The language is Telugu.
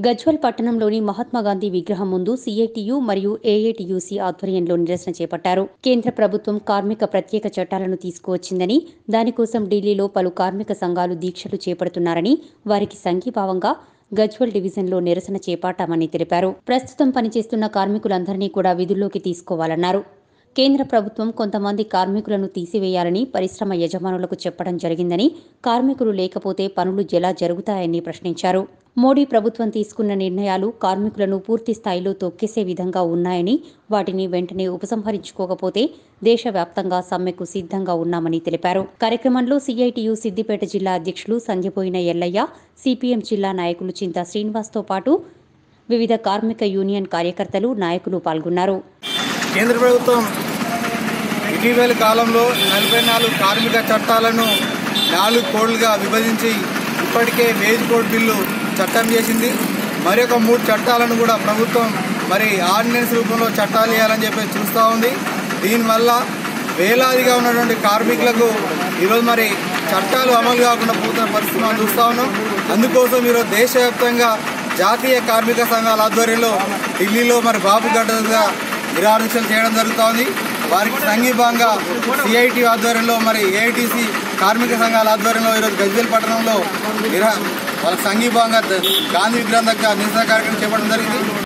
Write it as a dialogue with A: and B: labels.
A: గజ్వల్ పట్టణంలోని మహాత్మాగాంధీ విగ్రహం ముందు సీఐటియు మరియు ఏఐటియుసి ఆధ్వర్యంలో నిరసన చేపట్టారు కేంద్ర ప్రభుత్వం కార్మిక ప్రత్యేక చట్టాలను తీసుకువచ్చిందని దానికోసం ఢిల్లీలో పలు కార్మిక సంఘాలు దీక్షలు చేపడుతున్నారని వారికి సంఘీభావంగా గజ్వల్ డివిజన్లో నిరసన చేపట్టామని తెలిపారు ప్రస్తుతం పనిచేస్తున్న కార్మికులందరినీ కూడా విధుల్లోకి తీసుకోవాలన్నారు కేంద్ర ప్రభుత్వం కొంతమంది కార్మికులను తీసివేయాలని పరిశ్రమ యజమానులకు చెప్పడం జరిగిందని కార్మికులు లేకపోతే పనులు ఎలా జరుగుతాయని ప్రశ్నించారు మోడీ ప్రభుత్వం తీసుకున్న నిర్ణయాలు కార్మికులను పూర్తి స్థాయిలో తొక్కేసే విధంగా ఉన్నాయని వాటిని వెంటనే ఉపసంహరించుకోకపోతే దేశవ్యాప్తంగా సమ్మెకు సిద్ధంగా ఉన్నామని తెలిపారు కార్యక్రమంలో సిఐటియు సిద్దిపేట జిల్లా అధ్యక్షులు సంధ్యపోయిన ఎల్లయ్య సిపిఎం జిల్లా నాయకులు చింతా శ్రీనివాస్తో పాటు వివిధ కార్మిక యూనియన్ కార్యకర్తలు నాయకులు పాల్గొన్నారు
B: కేంద్ర ప్రభుత్వం ఇటీవల కాలంలో నలభై నాలుగు కార్మిక చట్టాలను నాలుగు కోడ్లుగా విభజించి ఇప్పటికే వేజ్ కోడ్ బిల్లు చట్టం చేసింది మరొక మూడు చట్టాలను కూడా ప్రభుత్వం మరి ఆర్డినెన్స్ రూపంలో చట్టాలు వేయాలని చెప్పి చూస్తూ ఉంది దీనివల్ల వేలాదిగా ఉన్నటువంటి కార్మికులకు ఈరోజు మరి చట్టాలు అమలు కాకుండా పోతున్న పరిస్థితి మనం చూస్తూ ఉన్నాం అందుకోసం ఈరోజు దేశవ్యాప్తంగా జాతీయ కార్మిక సంఘాల ఆధ్వర్యంలో ఢిల్లీలో మరి బాబు గడ్డగా నిరాదీక్షలు చేయడం జరుగుతోంది వారికి సంఘీభంగా సిఐటి ఆధ్వర్యంలో మరి ఏఐటీసీ కార్మిక సంఘాల ఆధ్వర్యంలో ఈరోజు గజ్వేల్ పట్టణంలో నిరా వాళ్ళకి సంఘీభంగా గాంధీ విగ్రహం దగ్గర నిరసన కార్యక్రమం చేపట్టడం జరిగింది